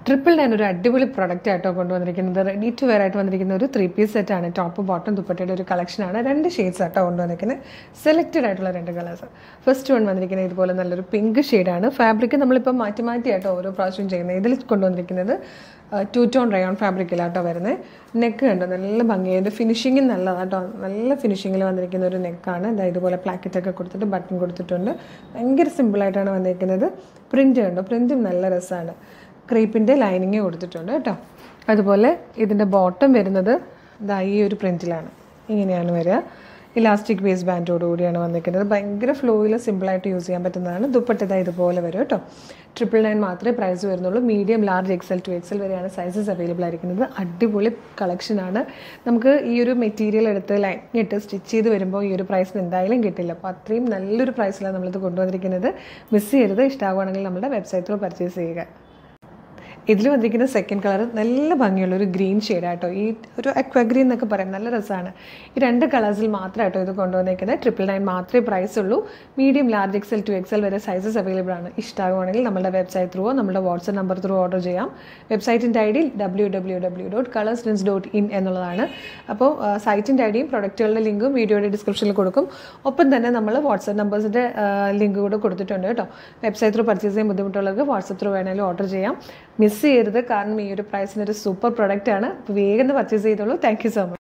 triple nine ഒരു അടിപൊളി product ആയിട്ടോ കൊണ്ടുവന്നിരിക്കുന്നത് റെഡി ടു വെയർ ആയിട്ട് വന്നിരിക്കുന്ന ഒരു ത്രീ പീസ് സെറ്റ് ആണ് ടോപ്പ് ബോട്ടം ദുപ്പട്ടയുടെ ഒരു കളക്ഷനാണ് രണ്ട് ഷെയ്ഡ്സ് ആട്ടോ കൊണ്ടുവന്നിരിക്കുന്നത് സെലക്റ്റഡ് ആയിട്ടുള്ള രണ്ട് കളേഴ്സ് ഫസ്റ്റ് വൺ വന്നിരിക്കുന്നത് ഇതുപോലെ നല്ലൊരു പിങ്ക് ഷെയ്ഡാണ് ഫാബ്രിക് നമ്മളിപ്പോൾ മാറ്റി മാറ്റി ആട്ടോ ഓരോ പ്രാവശ്യം ചെയ്യുന്നത് ഇതിൽ കൊണ്ടുവന്നിരിക്കുന്നത് ടു ടോൺ റയോൺ ഫാബ്രിക്കിലാട്ടോ വരുന്നത് നെക്ക് കണ്ടോ നല്ല ഭംഗിയായത് ഫിനിഷിങ്ങും നല്ലതാട്ടോ നല്ല ഫിനിഷിങ്ങിൽ വന്നിരിക്കുന്ന ഒരു നെക്കാണ് ഇതാ ഇതുപോലെ പ്ലാക്കറ്റൊക്കെ കൊടുത്തിട്ട് ബട്ടൺ കൊടുത്തിട്ടുണ്ട് ഭയങ്കര സിമ്പിളായിട്ടാണ് വന്നിരിക്കുന്നത് പ്രിൻറ്റ് കണ്ടോ പ്രിൻറ്റും നല്ല രസമാണ് ക്രീപ്പിൻ്റെ ലൈനിങ് കൊടുത്തിട്ടുണ്ട് കേട്ടോ അതുപോലെ ഇതിൻ്റെ ബോട്ടം വരുന്നത് ഇതാ ഈ ഒരു പ്രിൻറ്റിലാണ് ഇങ്ങനെയാണ് വരിക ഇലാസ്റ്റിക് ബേസ് ബാൻഡോട് കൂടിയാണ് വന്നിരിക്കുന്നത് ഭയങ്കര ഫ്ലോയിൽ സിമ്പിളായിട്ട് യൂസ് ചെയ്യാൻ പറ്റുന്നതാണ് ദുപ്പട്ടത ഇതുപോലെ വരും കേട്ടോ ട്രിപ്പിൾ നയൻ മാത്രമേ പ്രൈസ് വരുന്നുള്ളൂ medium large XL two XL വരെയാണ് സൈസസ് അവൈലബിൾ ആയിരിക്കുന്നത് അടിപൊളി കളക്ഷനാണ് നമുക്ക് ഈ ഒരു മെറ്റീരിയൽ എടുത്ത് ലൈൻ ഇട്ട് സ്റ്റിച്ച് ചെയ്ത് വരുമ്പോൾ ഈ ഒരു പ്രൈസിന് എന്തായാലും കിട്ടില്ല അപ്പോൾ അത്രയും നല്ലൊരു പ്രൈസിലാണ് നമ്മളിത് കൊണ്ടുവന്നിരിക്കുന്നത് മിസ് ചെയ്യരുത് ഇഷ്ടമാകുവാണെങ്കിൽ നമ്മുടെ വെബ്സൈറ്റിൽ പർച്ചേസ് ചെയ്യുക ഇതിൽ വന്നിരിക്കുന്ന സെക്കൻഡ് കളർ നല്ല ഭംഗിയുള്ള ഒരു ഗ്രീൻ ഷെയ്ഡാട്ടോ ഈ ഒരു അക്വ ഗ്രീൻ എന്നൊക്കെ പറയും നല്ല രസമാണ് ഈ രണ്ട് കളേഴ്സിൽ മാത്രമായിട്ടോ ഇത് കൊണ്ടുവന്നിരിക്കുന്നത് ട്രിപ്പിൾ നയൻ മാത്രമേ പ്രൈസ് ഉള്ളൂ medium large XL two XL വരെ സൈസസ് അവൈലബിൾ ആണ് ഇഷ്ടമാകുവാണെങ്കിൽ നമ്മുടെ വെബ്സൈറ്റ് ത്രൂവോ നമ്മുടെ വാട്സപ്പ് നമ്പർ ത്രൂ ഓർഡർ ചെയ്യാം വെബ്സൈറ്റിൻ്റെ I D W W W dot colours dins dot in എന്നുള്ളതാണ് അപ്പോൾ സൈറ്റിൻ്റെ ഐ ഡിയും പ്രൊഡക്റ്റുകളുടെ ലിങ്കും വീഡിയോയുടെ ഡിസ്ക്രിപ്ഷനിൽ കൊടുക്കും ഒപ്പം തന്നെ നമ്മൾ വാട്സപ്പ് നമ്പേഴ്സിൻ്റെ ലിങ്ക് കൂടെ കൊടുത്തിട്ടുണ്ട് കേട്ടോ വെബ്സൈറ്റ് ത്രൂ പർച്ചേസ് ചെയ്യാൻ ബുദ്ധിമുട്ടുള്ളവർക്ക് വാട്സപ്പ് ത്രൂ വേണമെങ്കിലും ഓർഡർ ചെയ്യാം മിസ് ചെയ്യരുത് കാരണം ഈ ഒരു പ്രൈസിന് ഒരു സൂപ്പർ പ്രൊഡക്റ്റ് ആണ് അപ്പോൾ വേഗം പർച്ചേസ് ചെയ്തോളൂ താങ്ക് യു സോ മച്ച്